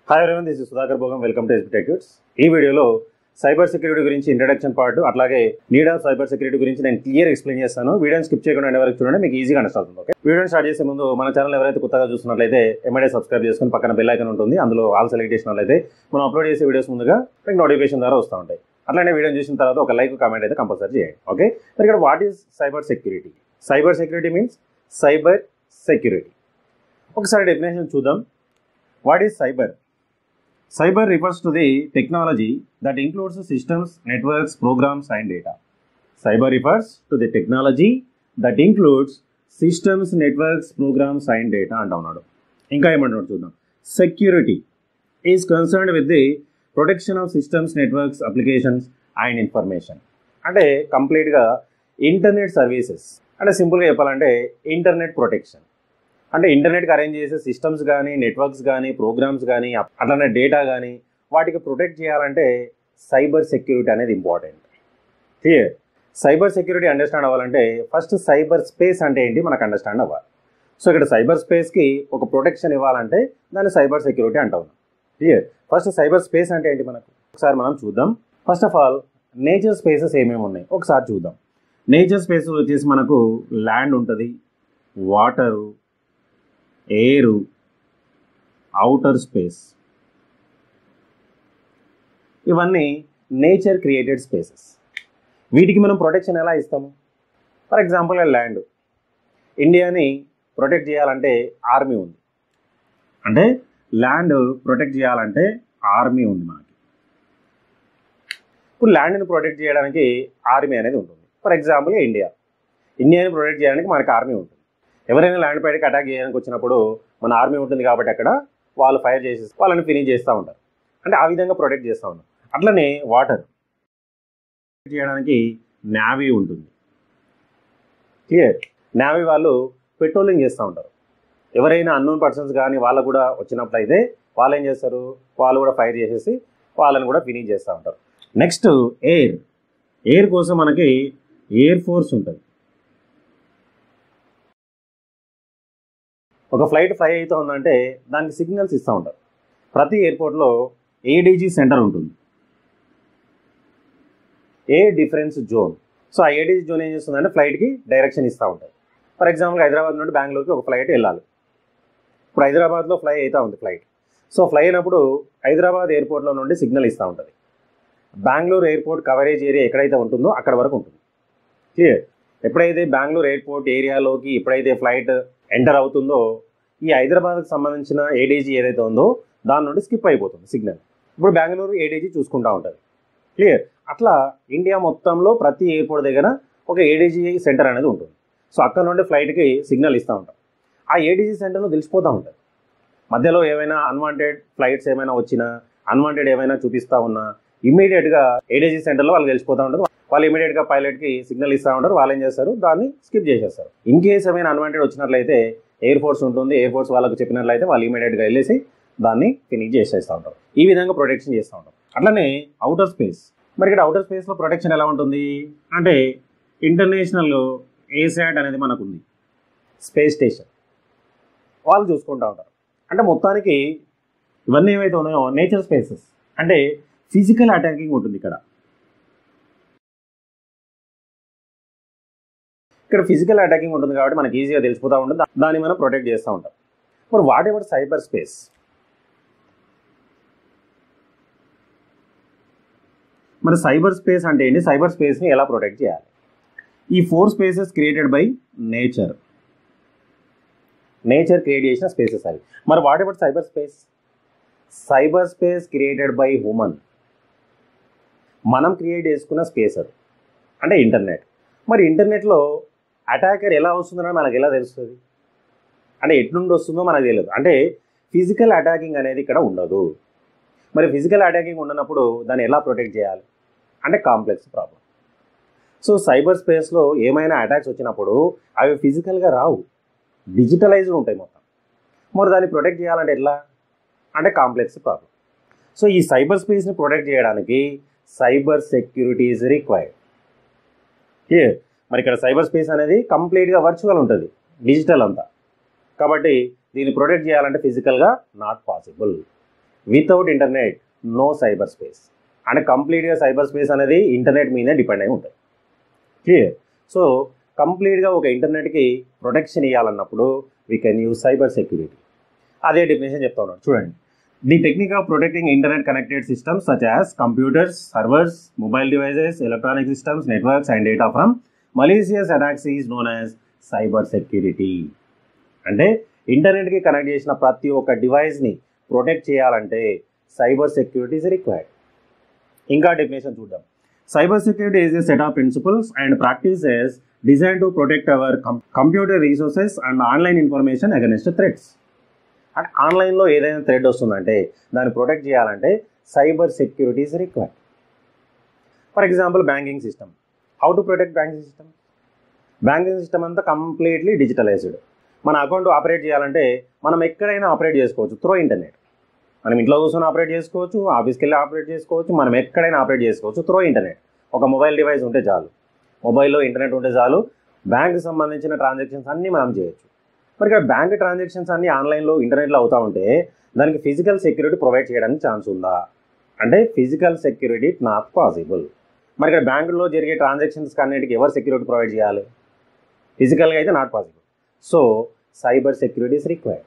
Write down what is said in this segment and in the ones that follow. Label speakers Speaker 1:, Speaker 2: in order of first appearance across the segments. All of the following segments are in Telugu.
Speaker 1: Hi everyone this is Sudhakar Bhogam welcome to SB Techyuts ఈ వీడియోలో సైబర్ సెక్యూరిటీ గురించి ఇంట్రడక్షన్ పార్ట్ అట్లాగే నీడ్ ఆఫ్ సైబర్ సెక్యూరిటీ గురించి నేను క్లియర్ ఎక్స్ప్లెయిన్ చేస్తాను వీడియోని స్కిప్ చేయకుండా ఎండ్ వరకు చూడండి మీకు ఈజీగా అండర్స్టాండ్ అవుతుంది ఓకే వీడియోని స్టార్ట్ చేసే ముందు మన ఛానల్ ఎవరైతే కొత్తగా చూస్తున్నట్లయితే ఎమ్మెడే సబ్స్క్రైబ్ చేసుకుని పక్కన బెల్ ఐకన్ ఉంటుంది అందులో ఆల్ సెలెక్ట్ చేసినట్లయితే మనం అప్లోడ్ చేసే వీడియోస్ ముందుగా మీకు నోటిఫికేషన్ ద్వారా వస్తూ ఉంటాయి అట్లానే వీడియో చూసిన తర్వాత ఒక లైక్ కామెంట్ అయితే కంపల్సరీ చేయండి ఓకే మరి ఇక్కడ what is cyber security cyber security means cyber security ఒకసారి డెఫినేషన్ చూద్దాం what is cyber Cyber refers to the technology that includes systems, networks, programs, and data. Cyber refers to the technology that includes systems, networks, programs, and data అంటా ఉన్నాడు ఇంకా ఏమంటున్నాడు చూద్దాం security is concerned with the protection of systems networks applications and information అంటే కంప్లీట్గా ఇంటర్నెట్ సర్వీసెస్ అంటే సింపుల్గా చెప్పాలంటే ఇంటర్నెట్ ప్రొటెక్షన్ అంటే ఇంటర్నెట్కి అరేంజ్ చేసే సిస్టమ్స్ కానీ నెట్వర్క్స్ కానీ ప్రోగ్రామ్స్ కానీ అట్లానే డేటా కానీ వాటికి ప్రొటెక్ట్ చేయాలంటే సైబర్ సెక్యూరిటీ అనేది important clear cyber security understand అవ్వాలంటే ఫస్ట్ సైబర్ స్పేస్ అంటే ఏంటి మనకు అండర్స్టాండ్ అవ్వాలి సో ఇక్కడ సైబర్ స్పేస్కి ఒక ప్రొటెక్షన్ ఇవ్వాలంటే దాన్ని సైబర్ సెక్యూరిటీ అంటాం క్లియర్ ఫస్ట్ సైబర్ స్పేస్ అంటే ఏంటి మనకు ఒకసారి మనం చూద్దాం first of all nature spaces ఏమేమి ఉన్నాయి ఒకసారి చూద్దాం నేచర్ స్పేసెస్ వచ్చేసి మనకు ల్యాండ్ ఉంటుంది వాటరు ఎయిర్ అవుటర్ స్పేస్ ఇవన్నీ నేచర్ క్రియేటెడ్ స్పేసెస్ వీటికి మనం ప్రొటెక్షన్ ఎలా ఇస్తాము ఫర్ ఎగ్జాంపుల్ ల్యాండ్ ఇండియాని ప్రొటెక్ట్ చేయాలంటే ఆర్మీ ఉంది అంటే ల్యాండ్ ప్రొటెక్ట్ చేయాలంటే ఆర్మీ ఉంది మనకి ఇప్పుడు ల్యాండ్ని ప్రొటెక్ట్ చేయడానికి ఆర్మీ అనేది ఉంటుంది ఫర్ ఎగ్జాంపుల్ ఇండియా ఇండియాని ప్రొటెక్ట్ చేయడానికి మనకి ఆర్మీ ఉంటుంది ఎవరైనా ల్యాండ్ పైకి అటాక్ చేయడానికి వచ్చినప్పుడు మన ఆర్మీ ఉంటుంది కాబట్టి అక్కడ వాళ్ళు ఫైర్ చేసి వాళ్ళని ఫినిష్ చేస్తూ ఉంటారు అంటే ఆ విధంగా ప్రొటెక్ట్ చేస్తూ ఉంటారు అట్లనే వాటర్ చేయడానికి నావీ ఉంటుంది క్లియర్ నావీ వాళ్ళు పెట్రోలింగ్ చేస్తూ ఉంటారు ఎవరైనా అన్నోన్ పర్సన్స్ కానీ వాళ్ళు కూడా వచ్చినప్పుడు అయితే వాళ్ళు ఏం చేస్తారు వాళ్ళు కూడా ఫైర్ చేసేసి వాళ్ళని కూడా ఫినిష్ చేస్తూ ఉంటారు నెక్స్ట్ ఎయిర్ ఎయిర్ కోసం మనకి ఎయిర్ ఫోర్స్ ఉంటుంది ఒక ఫ్లైట్ ఫ్లై అవుతూ ఉందంటే దానికి సిగ్నల్స్ ఇస్తూ ఉంటారు ప్రతి ఎయిర్పోర్ట్లో ఏడీజీ సెంటర్ ఉంటుంది ఏ డిఫరెన్స్ జోన్ సో ఆ ఏడీజీ జోన్ ఏం చేస్తుందంటే ఫ్లైట్కి డైరెక్షన్ ఇస్తూ ఉంటుంది ఫర్ ఎగ్జాంపుల్ హైదరాబాద్ నుండి బెంగళూరుకి ఒక ఫ్లైట్ వెళ్ళాలి ఇప్పుడు హైదరాబాద్లో ఫ్లై అవుతూ ఉంది ఫ్లైట్ సో ఫ్లై అయినప్పుడు హైదరాబాద్ ఎయిర్పోర్ట్లో నుండి సిగ్నల్ ఇస్తూ ఉంటుంది బెంగళూరు ఎయిర్పోర్ట్ కవరేజ్ ఏరియా ఎక్కడైతే ఉంటుందో అక్కడ వరకు ఉంటుంది క్లియర్ ఎప్పుడైతే బెంగళూరు ఎయిర్పోర్ట్ ఏరియాలోకి ఎప్పుడైతే ఫ్లైట్ ఎంటర్ అవుతుందో ఈ హైదరాబాద్కి సంబంధించిన ఏడీజీ ఏదైతే ఉందో దాని నుండి స్కిప్ అయిపోతుంది సిగ్నల్ ఇప్పుడు బెంగళూరు ఏడీజీ చూసుకుంటూ ఉంటుంది క్లియర్ అట్లా ఇండియా మొత్తంలో ప్రతి ఎయిర్పోర్ట్ దగ్గర ఒక ఏడీజీ సెంటర్ అనేది ఉంటుంది సో అక్కడ నుండి ఫ్లైట్కి సిగ్నల్ ఇస్తూ ఉంటాం ఆ ఏడీజీ సెంటర్లో తెలిసిపోతూ ఉంటుంది మధ్యలో ఏమైనా అన్వాంటెడ్ ఫ్లైట్స్ ఏమైనా వచ్చినా అన్వాంటెడ్ ఏమైనా చూపిస్తూ ఉన్నా ఇమీడియట్గా ఏడీజీ సెంటర్లో వాళ్ళకి తెలిసిపోతూ ఉంటుంది వాళ్ళు ఇమీడియట్గా పైలట్కి సిగ్నల్ ఇస్తూ ఉంటారు వాళ్ళు ఏం చేస్తారు దాన్ని స్కిప్ చేసేస్తారు ఇన్ కేస్ ఏమైనా అన్వాంటెడ్ వచ్చినట్లయితే ఎయిర్ ఫోర్స్ ఉంటుంది ఎయిర్ ఫోర్స్ వాళ్ళకి చెప్పినట్లయితే వాళ్ళు ఇమీడియట్గా వెళ్ళేసి దాన్ని ఫినిష్ చేసేస్తూ ఉంటారు ఈ విధంగా ప్రొటెక్షన్ చేస్తూ ఉంటారు అట్లనే అవుటర్ స్పేస్ మరి ఇక్కడ అవుటర్ స్పేస్లో ప్రొటెక్షన్ ఎలా ఉంటుంది అంటే ఇంటర్నేషనల్ ఏసాట్ అనేది మనకు ఉంది స్పేస్ స్టేషన్ వాళ్ళు చూసుకుంటూ ఉంటారు అంటే మొత్తానికి ఇవన్నీ ఏవైతే ఉన్నాయో నేచర్ స్పేసెస్ అంటే ఫిజికల్ అటాకింగ్ ఉంటుంది ఇక్కడ ఇక్కడ ఫిజికల్ అటాకింగ్ ఉంటుంది కాబట్టి మనకి ఈజీగా తెలిసిపోతూ ఉంటుంది దాన్ని మనం ప్రొటెక్ట్ చేస్తూ ఉంటాం మరి వాట్ ఎవర్ సైబర్ స్పేస్ మరి సైబర్ స్పేస్ అంటే ఏంటి సైబర్ స్పేస్ని ఎలా ప్రొటెక్ట్ చేయాలి ఈ four spaces created by nature nature create చేసిన స్పేసెస్ అవి మరి whatever cyber space cyber space created by human మనం క్రియేట్ చేసుకున్న స్పేస్ అది అంటే ఇంటర్నెట్ మరి ఇంటర్నెట్లో అటాకర్ ఎలా వస్తుందో మనకు ఎలా తెలుస్తుంది అంటే ఎట్నుండి వస్తుందో మనకు తెలియదు అంటే ఫిజికల్ అటాకింగ్ అనేది ఇక్కడ ఉండదు మరి ఫిజికల్ అటాకింగ్ ఉండనప్పుడు దాన్ని ఎలా ప్రొటెక్ట్ చేయాలి అంటే కాంప్లెక్స్ ప్రాబ్లం సో సైబర్ స్పేస్లో ఏమైనా అటాక్స్ వచ్చినప్పుడు అవి ఫిజికల్గా రావు డిజిటలైజ్డ్ ఉంటాయి మొత్తం మరి దాన్ని ప్రొటెక్ట్ చేయాలంటే ఎట్లా అంటే కాంప్లెక్స్ ప్రాబ్లం సో ఈ సైబర్ స్పేస్ని ప్రొటెక్ట్ చేయడానికి cyber security is required clear మరి ఇక్కడ సైబర్ స్పేస్ అనేది కంప్లీట్గా వర్చువల్ ఉంటుంది డిజిటల్ అంతా కాబట్టి దీన్ని ప్రొటెక్ట్ చేయాలంటే ఫిజికల్గా not possible without internet no cyber space అంటే కంప్లీట్గా సైబర్ స్పేస్ అనేది ఇంటర్నెట్ మీదే డిపెండ్ అయి ఉంటుంది క్లియర్ సో కంప్లీట్గా ఒక ఇంటర్నెట్కి ప్రొటెక్షన్ ఇవ్వాలన్నప్పుడు we can use cyber security అదే డెఫినేషన్ చెప్తా ఉన్నాను చూడండి the technique of protecting internet connected systems such as computers servers mobile devices electronic systems networks and data from malicious attacks is known as cyber security అంటే ఇంటర్నెట్కి కనెక్ట్ చేసిన ప్రతి ఒక్క డివైస్ని ప్రొటెక్ట్ చేయాలంటే సైబర్ సెక్యూరిటీ ఇస్ రిక్వైర్డ్ ఇంకా డెఫినేషన్ చూద్దాం cyber security is a set of principles and practices design to protect our computer resources and online information against threats అంటే ఆన్లైన్లో ఏదైనా థ్రెడ్ వస్తుందంటే దాన్ని ప్రొటెక్ట్ చేయాలంటే cyber security is required for example banking system how to protect banking system banking system అంతా కంప్లీట్లీ డిజిటలైజ్డ్ మన అకౌంట్ ఆపరేట్ చేయాలంటే మనం ఎక్కడైనా ఆపరేట్ చేసుకోవచ్చు త్రో ఇంటర్నెట్ మనం ఇంట్లో కూర్చొని ఆపరేట్ చేసుకోవచ్చు ఆఫీస్కి వెళ్ళి ఆపరేట్ చేసుకోవచ్చు మనం ఎక్కడైనా ఆపరేట్ చేసుకోవచ్చు త్రో ఇంటర్నెట్ ఒక మొబైల్ డివైస్ ఉంటే చాలు మొబైల్లో ఇంటర్నెట్ ఉంటే చాలు బ్యాంక్కి సంబంధించిన ట్రాన్సాక్షన్స్ అన్నీ మనం చేయొచ్చు మరి ఇక్కడ బ్యాంక్ ట్రాన్సాక్షన్స్ అన్నీ ఆన్లైన్లో ఇంటర్నెట్లో అవుతూ ఉంటే దానికి ఫిజికల్ సెక్యూరిటీ ప్రొవైడ్ చేయడానికి ఛాన్స్ ఉందా అంటే ఫిజికల్ సెక్యూరిటీ నాట్ పాసిబుల్ మరి ఇక్కడ బ్యాంకులో జరిగే ట్రాన్సాక్షన్స్ అన్నిటికీ ఎవరు సెక్యూరిటీ ప్రొవైడ్ చేయాలి ఫిజికల్గా అయితే not possible so cyber security is required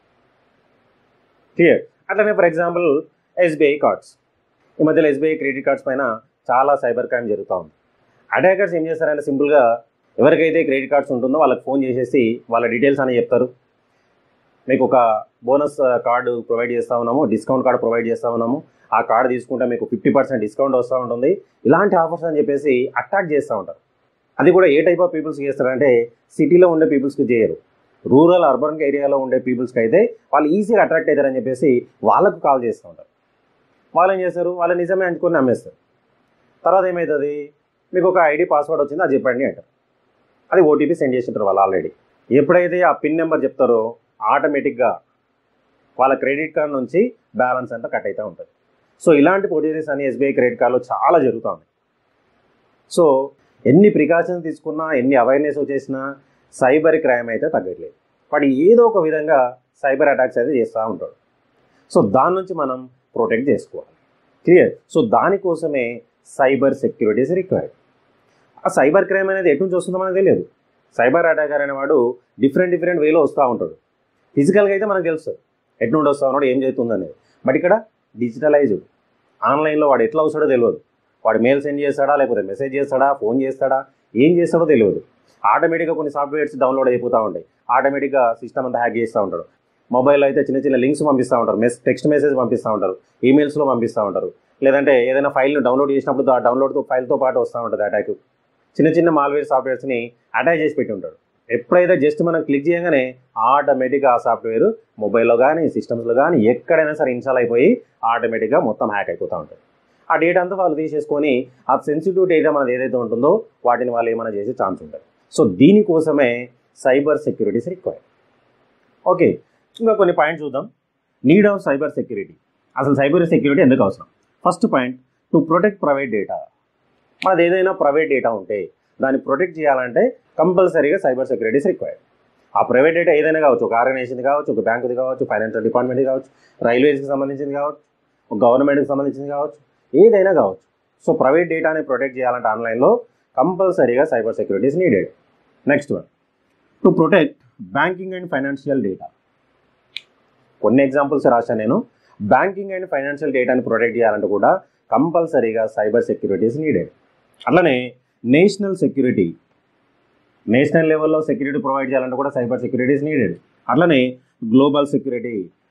Speaker 1: clear అట్లనే ఫర్ ఎగ్జాంపుల్ ఎస్బీఐ కార్డ్స్ ఈ మధ్యలో ఎస్బీఐ క్రెడిట్ కార్డ్స్ పైన చాలా సైబర్ క్రైమ్ జరుగుతూ ఉంది అటాకర్స్ ఏం చేస్తారంటే సింపుల్గా ఎవరికైతే క్రెడిట్ కార్డ్స్ ఉంటుందో వాళ్ళకి ఫోన్ చేసేసి వాళ్ళ డీటెయిల్స్ అని చెప్తారు మీకు ఒక బోనస్ కార్డు ప్రొవైడ్ చేస్తూ ఉన్నాము డిస్కౌంట్ కార్డు ప్రొవైడ్ చేస్తూ ఉన్నాము ఆ కార్డు తీసుకుంటే మీకు ఫిఫ్టీ పర్సెంట్ డిస్కౌంట్ వస్తూ ఉంటుంది ఇలాంటి ఆఫర్స్ అని చెప్పేసి అట్రాక్ట్ చేస్తూ ఉంటారు అది కూడా ఏ టైప్ ఆఫ్ పీపుల్స్కి చేస్తారంటే సిటీలో ఉండే పీపుల్స్కి చేయరు రూరల్ అర్బన్ ఏరియాలో ఉండే పీపుల్స్కి అయితే వాళ్ళు ఈజీగా అట్రాక్ట్ అవుతారని చెప్పేసి వాళ్ళకు కాల్ చేస్తూ ఉంటారు వాళ్ళు ఏం చేస్తారు వాళ్ళు నిజమే అనుకుని నమ్మేస్తారు తర్వాత ఏమవుతుంది మీకు ఒక ఐడి పాస్వర్డ్ వచ్చింది అది చెప్పండి అంటారు అది ఓటీపీ సెండ్ చేసి ఉంటారు వాళ్ళు ఆల్రెడీ ఎప్పుడైతే ఆ పిన్ నెంబర్ చెప్తారో ఆటోమేటిక్గా వాళ్ళ క్రెడిట్ కార్డ్ నుంచి బ్యాలెన్స్ అంతా కట్ అవుతూ ఉంటుంది సో ఇలాంటి ప్రొసీజర్స్ అని ఎస్బీఐ క్రెడిట్ కార్డులో చాలా జరుగుతూ ఉన్నాయి సో ఎన్ని ప్రికాషన్స్ తీసుకున్నా ఎన్ని అవేర్నెస్ వచ్చేసినా సైబర్ క్రైమ్ అయితే తగ్గట్లేదు వాడు ఏదో ఒక విధంగా సైబర్ అటాక్స్ అయితే చేస్తూ ఉంటాడు సో దాని నుంచి మనం ప్రొటెక్ట్ చేసుకోవాలి క్లియర్ సో దానికోసమే సైబర్ సెక్యూరిటీస్ రిక్వైర్డ్ ఆ సైబర్ క్రైమ్ అనేది ఎటు నుంచి వస్తుందో మనకు తెలియదు సైబర్ అటాకర్ అనేవాడు డిఫరెంట్ డిఫరెంట్ వేలో వస్తూ ఉంటాడు ఫిజికల్గా అయితే మనకు తెలుస్తుంది ఎటు నుండి వస్తూ ఉన్నాడు ఏం చేస్తుంది అనేది బట్ ఇక్కడ డిజిటలైజ్డ్ ఆన్లైన్లో వాడు ఎట్లా వస్తాడో తెలియదు వాడు మెయిల్ సెండ్ చేస్తాడా లేకపోతే మెసేజ్ చేస్తాడా ఫోన్ చేస్తాడా ఏం చేస్తాడో తెలియదు ఆటోమేటిక్గా కొన్ని సాఫ్ట్వేర్స్ డౌన్లోడ్ అయిపోతూ ఉంటాయి ఆటోమేటిక్గా సిస్టమ్ అంతా హ్యాక్ చేస్తూ ఉంటాడు మొబైల్లో అయితే చిన్న చిన్న లింక్స్ పంపిస్తూ ఉంటారు మెస్ టెక్స్ట్ మెసేజ్ పంపిస్తూ ఉంటారు ఈమెయిల్స్లో పంపిస్తూ ఉంటారు లేదంటే ఏదైనా ఫైల్ను డౌన్లోడ్ చేసినప్పుడు ఆ డౌన్లోడ్తో ఫైల్తో పాటు వస్తూ ఉంటుంది అటాక్ చిన్న చిన్న మాల్వేర్ సాఫ్ట్వేర్స్ని అటాచ్ చేసి పెట్టి ఉంటాడు ఎప్పుడైతే జస్ట్ మనం క్లిక్ చేయగానే ఆటోమేటిక్గా ఆ సాఫ్ట్వేర్ మొబైల్లో కానీ సిస్టమ్స్లో కానీ ఎక్కడైనా సరే ఇన్స్టాల్ అయిపోయి ఆటోమేటిక్గా మొత్తం హ్యాక్ అయిపోతూ ఉంటుంది ఆ డేటా అంతా వాళ్ళు తీసేసుకొని ఆ సెన్సిటివ్ డేటా మనది ఏదైతే ఉంటుందో వాటిని వాళ్ళు ఏమైనా చేసే ఛాన్స్ ఉంటుంది సో దీనికోసమే సైబర్ సెక్యూరిటీస్ రిక్వైర్డ్ ఓకే ఇంకా కొన్ని పాయింట్స్ చూద్దాం నీడ్ ఆఫ్ సైబర్ సెక్యూరిటీ అసలు సైబర్ సెక్యూరిటీ ఎందుకు అవసరం first point to protect private data మనది ఏదైనా ప్రైవేట్ డేటా ఉంటే దాన్ని ప్రొటెక్ట్ చేయాలంటే కంపల్సరీగా సైబర్ సెక్యూరిటీస్ రిక్వైర్డ్ ఆ ప్రైవేట్ డేటా ఏదైనా కావచ్చు ఒక ఆర్గనైజేషన్ కావచ్చు ఒక బ్యాంకుది కావచ్చు ఫైనాన్షియల్ డిపార్ట్మెంట్ కావచ్చు రైల్వేస్కి సంబంధించింది కావచ్చు ఒక గవర్నమెంట్కి సంబంధించింది కావచ్చు ఏదైనా కావచ్చు సో ప్రైవేట్ డేటాని ప్రొటెక్ట్ చేయాలంటే ఆన్లైన్లో కంపల్సరీగా cyber security's needed next one to protect banking and financial data కొన్ని ఎగ్జాంపుల్స్ రాశాను నేను బ్యాంకింగ్ అండ్ ఫైనాన్షియల్ డేటాని ప్రొటెక్ట్ చేయాలంటే కూడా కంపల్సరీగా సైబర్ సెక్యూరిటీస్ నీడెడ్ అట్లనే నేషనల్ సెక్యూరిటీ నేషనల్ లెవెల్లో సెక్యూరిటీ ప్రొవైడ్ చేయాలంటే కూడా సైబర్ సెక్యూరిటీస్ నీడెడ్ అట్లనే గ్లోబల్ సెక్యూరిటీ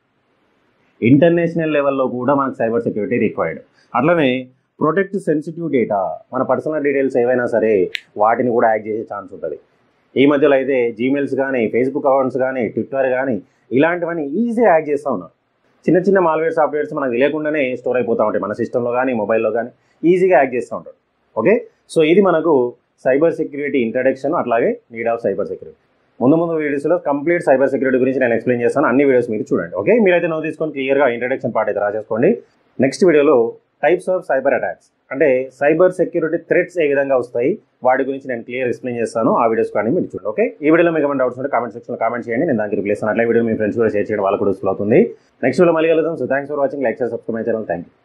Speaker 1: ఇంటర్నేషనల్ లెవెల్లో కూడా మనకు సైబర్ సెక్యూరిటీ రిక్వైర్డ్ అట్లనే ప్రొటెక్ట్ సెన్సిటివ్ డేటా మన పర్సనల్ డీటెయిల్స్ ఏవైనా సరే వాటిని కూడా యాక్ట్ చేసే ఛాన్స్ ఉంటుంది ఈ మధ్యలో అయితే జీమెయిల్స్ కానీ ఫేస్బుక్ అకౌంట్స్ కానీ ట్విట్టర్ కానీ ఇలాంటివన్నీ ఈజీగా యాక్ట్ చేస్తూ ఉన్నారు చిన్న చిన్న మాల్వేర్ సాఫ్ట్వేర్స్ మనకు తెలియకుండానే స్టోర్ అయిపోతూ ఉంటాయి మన సిస్టంలో కానీ మొబైల్లో కానీ ఈజీగా యాక్ట్ చేస్తూ ఉంటారు ఓకే సో ఇది మనకు సైబర్ సెక్యూరిటీ ఇంట్రడక్షన్ అట్లాగే నీడ్ ఆఫ్ సైబర్ సెక్యూరిటీ ముందు ముందు వీడియోస్లో కంప్లీట్ సైబర్ సెక్యూరిటీ గురించి నేను ఎక్స్ప్లెయిన్ చేస్తాను అన్ని వీడియోస్ మీరు చూడండి ఓకే మీరైతే నవ్వు తీసుకొని క్లియర్గా ఇంట్రడక్షన్ పార్ట్ అయితే రాసేసుకోండి నెక్స్ట్ వీడియోలో టైప్స్ ఆఫ్ సైబర్ అటాక్స్ అంటే సైబర్ సెక్యూరిటీ థ్రెట్స్ ఏ విధంగా వస్తాయి వాటి గురించి నేను క్లియర్ ఎక్స్ప్లెయిన్ చేస్తాను ఆ వీడియోస్ కానీ మీరు చూడండి ఓకే ఈ వీడియోలో మీకు ఏమైనా డౌట్స్ ఉంటే కామెంట్ సెక్షన్లో కామెంట్ చేయండి నేను దానికి రిప్లేస్ అట్లా వీడియో మీ ఫ్రెండ్స్ కూడా షేర్ చేయడం వాళ్ళకు కూడా యూస్ఫుల్ అవుతుంది నెక్స్ట్ వీడియో మళ్ళీ కలుద్దాం so thanks for watching like subscribe my channel thank you